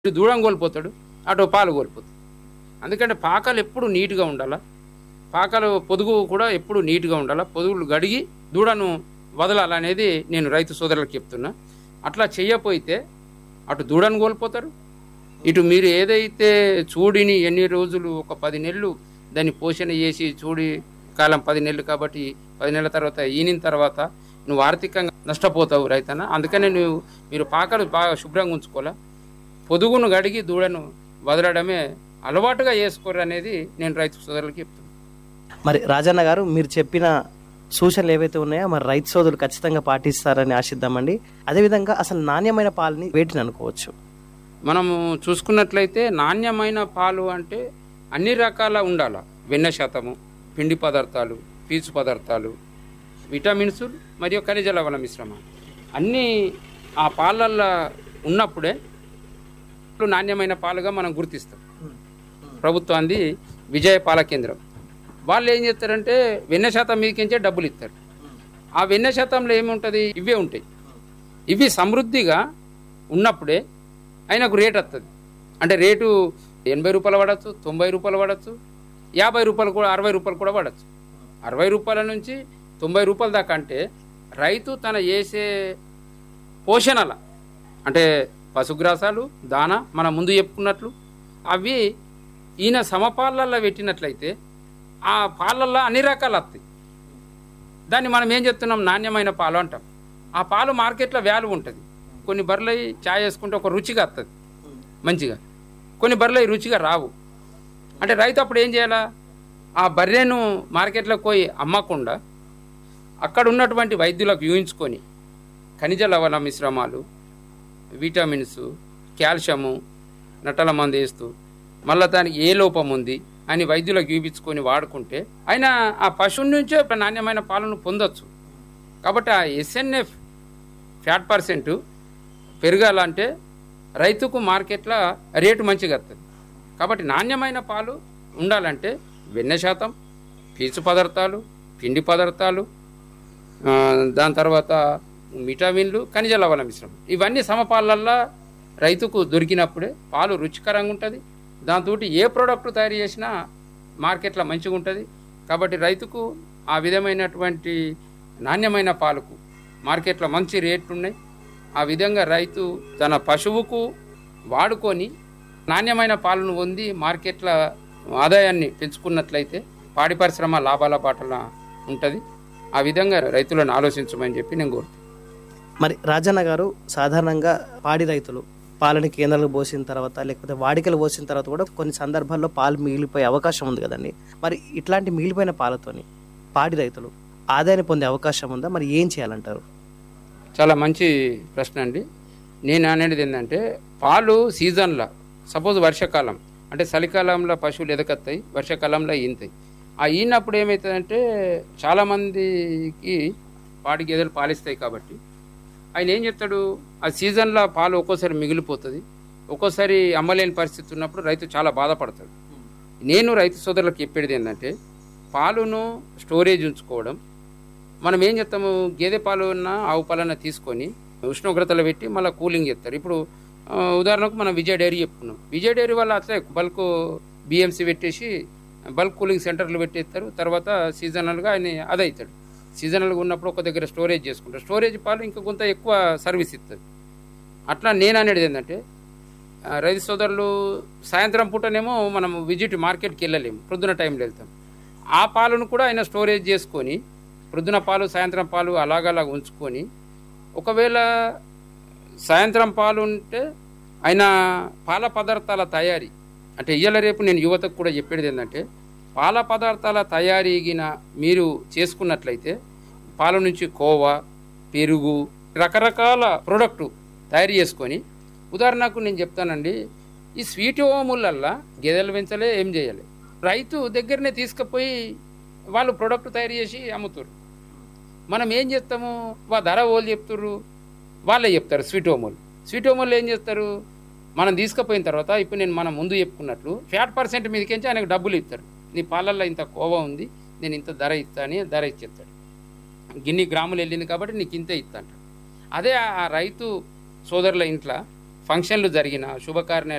ఇటు దూడం కోల్పోతాడు అటు పాలు కోల్పోతాడు అందుకంటే పాకాలు ఎప్పుడు నీట్గా ఉండాలా పాకాలు పొదుగు కూడా ఎప్పుడు నీట్గా ఉండాలా పొదుగులు గడిగి దూడను వదలాలనేది నేను రైతు సోదరులకు చెప్తున్నా అట్లా చెయ్యపోతే అటు దూడను కోల్పోతారు ఇటు మీరు ఏదైతే చూడిని ఎన్ని రోజులు ఒక పది నెలలు దాన్ని పోషణ చేసి చూడి కాలం పది నెలలు కాబట్టి పది నెలల తర్వాత ఈనిన తర్వాత నువ్వు ఆర్థికంగా నష్టపోతావు రైతన్న అందుకనే నువ్వు మీరు పాకలు బాగా శుభ్రంగా ఉంచుకోవాలా పొదుగును గడిగి దూడను వదలడమే అలవాటుగా చేసుకోరు అనేది నేను రైతు సోదరులకు చెప్తున్నాను మరి రాజన్న గారు మీరు చెప్పిన సూచనలు ఏవైతే ఉన్నాయో మరి రైతు సోదరులు ఖచ్చితంగా పాటిస్తారని ఆశిద్దామండి అదేవిధంగా అసలు నాణ్యమైన పాలని వేటిని అనుకోవచ్చు మనము చూసుకున్నట్లయితే నాణ్యమైన పాలు అంటే అన్ని రకాల ఉండాల వెన్న శాతము పిండి పదార్థాలు పీచు పదార్థాలు విటమిన్స్ మరియు ఖనిజ లవణ మిశ్రమాలు అన్నీ ఆ పాలల్లో ఉన్నప్పుడే నాణ్యమైన పాలుగా మనం గుర్తిస్తాం ప్రభుత్వాన్ని విజయ పాల కేంద్రం వాళ్ళు ఏం చేస్తారంటే వెన్న శాతం మీదకించే డబ్బులు ఇస్తారు ఆ వెన్న శాతంలో ఏముంటుంది ఇవే ఉంటాయి ఇవి సమృద్ధిగా ఉన్నప్పుడే ఆయనకు రేట్ వస్తుంది అంటే రేటు ఎనభై రూపాయలు పడవచ్చు తొంభై రూపాయలు పడవచ్చు యాభై రూపాయలు కూడా అరవై రూపాయలు కూడా పడవచ్చు అరవై రూపాయల నుంచి తొంభై రూపాయల దాకా అంటే రైతు తన చేసే పోషణల అంటే పశుగ్రాసాలు దాన మనం ముందు చెప్పుకున్నట్లు అవి ఈయన సమపాలల్లో పెట్టినట్లయితే ఆ పాలల్లో అన్ని రకాలు వస్తాయి దాన్ని మనం ఏం చెప్తున్నాం నాణ్యమైన పాలు అంటాం ఆ పాలు మార్కెట్లో వాల్యూ ఉంటుంది కొన్ని బర్రెలు చాయ్ వేసుకుంటే ఒక రుచిగా వస్తుంది మంచిగా కొన్ని బర్రెలు రుచిగా రావు అంటే రైతు అప్పుడు ఏం చేయాలా ఆ బర్రెను మార్కెట్లోకి పోయి అమ్మకుండా అక్కడ ఉన్నటువంటి వైద్యులకు యూహించుకొని ఖనిజ లవణ మిశ్రమాలు విటమిన్స్ కాల్షియము నట్టల మందు వేస్తూ మళ్ళీ దానికి ఏ లోపం ఉంది అని వైద్యులకు చూపించుకొని వాడుకుంటే ఆయన ఆ పశువు నుంచే ఒక నాణ్యమైన పాలను పొందొచ్చు కాబట్టి ఆ ఎస్ఎన్ఎఫ్ ఫ్యాట్ పర్సెంట్ పెరగాలంటే రైతుకు మార్కెట్లో రేటు మంచిగా వస్తుంది కాబట్టి నాణ్యమైన పాలు ఉండాలంటే వెన్న శాతం పీచు పదార్థాలు పిండి పదార్థాలు ఆ, దాని తర్వాత విటమిన్లు ఖనిజ లవణ మిశ్రమం ఇవన్నీ సమపాలల్లో రైతుకు దొరికినప్పుడే పాలు రుచికరంగా ఉంటుంది దాంతో ఏ ప్రోడక్ట్ తయారు చేసినా మార్కెట్లో మంచిగా ఉంటుంది కాబట్టి రైతుకు ఆ విధమైనటువంటి నాణ్యమైన పాలకు మార్కెట్లో మంచి రేట్లు ఉన్నాయి ఆ విధంగా రైతు తన పశువుకు వాడుకొని నాణ్యమైన పాలను పొంది మార్కెట్ల ఆదాయాన్ని పెంచుకున్నట్లయితే పాడి పరిశ్రమ లాభాల బాటల ఉంటుంది ఆ విధంగా రైతులను ఆలోచించమని చెప్పి నేను కోరుతున్నాను మరి రాజన్న గారు సాధారణంగా పాడి రైతులు పాలని కేంద్రాలకు పోసిన తర్వాత లేకపోతే వాడికలు పోసిన తర్వాత కూడా కొన్ని సందర్భాల్లో పాలు మిగిలిపోయే అవకాశం ఉంది కదండి మరి ఇట్లాంటి మిగిలిపోయిన పాలతోని పాడి రైతులు ఆదాయాన్ని పొందే అవకాశం ఉందా మరి ఏం చేయాలంటారు చాలా మంచి ప్రశ్న అండి నేను అనేది ఏంటంటే పాలు సీజన్లో సపోజ్ వర్షాకాలం అంటే చలికాలంలో పశువులు ఎదకత్తాయి వర్షాకాలంలో ఈనుతాయి ఆ ఈనప్పుడు ఏమవుతుందంటే చాలామందికి పాడి గేదెలు పాలిస్తాయి కాబట్టి ఆయన ఏం చెప్తాడు ఆ సీజన్లో పాలు ఒక్కోసారి మిగిలిపోతుంది ఒక్కోసారి అమ్మలేని పరిస్థితి ఉన్నప్పుడు రైతు చాలా బాధపడతాడు నేను రైతు సోదరులకు చెప్పేది ఏంటంటే పాలును స్టోరేజ్ ఉంచుకోవడం మనం ఏం చేస్తాము గేదె పాలు ఉన్న ఆవు పాలన తీసుకొని ఉష్ణోగ్రతలో పెట్టి మళ్ళీ కూలింగ్ చేస్తారు ఇప్పుడు ఆ, ఉదాహరణకు మనం విజయ డైరీ చెప్పుకున్నాం విజయ డైరీ వల్ల అట్లే బల్క్ బిఎంసీ పెట్టేసి బల్క్ కూలింగ్ సెంటర్లు పెట్టేస్తారు తర్వాత సీజనల్గా ఆయన అది అవుతాడు సీజనల్గా ఉన్నప్పుడు ఒక దగ్గర స్టోరేజ్ చేసుకుంటారు స్టోరేజ్ పాలు ఇంకా కొంత ఎక్కువ సర్వీస్ ఇస్తుంది అట్లా నేను అనేది ఏంటంటే ఆ, రైతు సోదరులు సాయంత్రం పూటనేమో మనం విజిట్ మార్కెట్కి వెళ్ళలేము ప్రొద్దున టైంలో వెళ్తాం ఆ పాలను కూడా ఆయన స్టోరేజ్ చేసుకొని ప్రొద్దున పాలు సాయంత్రం పాలు అలాగలా ఉంచుకొని ఒకవేళ సాయంత్రం పాలు ఉంటే ఆయన పాల పదార్థాల తయారీ అంటే ఇయ్యాల రేపు నేను యువతకు కూడా చెప్పేది ఏంటంటే పాల పదార్థాల తయారీగిన మీరు చేసుకున్నట్లయితే పాల నుంచి కోవా పెరుగు రకరకాల ప్రోడక్టు తయారు చేసుకొని ఉదాహరణకు నేను చెప్తానండి ఈ స్వీట్ ఓములల్లా గేదెలు పెంచలే ఏం చేయాలి రైతు దగ్గరనే తీసుకుపోయి వాళ్ళు ప్రోడక్ట్ తయారు చేసి అమ్ముతారు మనం ఏం చేస్తాము వా ధర వాళ్ళు చెప్తారు వాళ్ళే చెప్తారు స్వీట్ ఓమోలు స్వీట్ ఓమోలు ఏం చేస్తారు మనం తీసుకుపోయిన తర్వాత ఇప్పుడు నేను మనం ముందు చెప్పుకున్నట్లు ఫ్యాట్ పర్సెంట్ మీదకించి ఆయనకు డబ్బులు ఇస్తారు నీ పాలల్లో ఇంత కోవా ఉంది నేను ఇంత ధర ఇస్తా అని ధర ఇచ్చేస్తాడు గిన్ని గ్రాములు వెళ్ళింది కాబట్టి నీకు ఇంతే ఇస్తా అంటాడు అదే ఆ రైతు సోదరుల ఇంట్లో ఫంక్షన్లు జరిగిన శుభకార్యాలు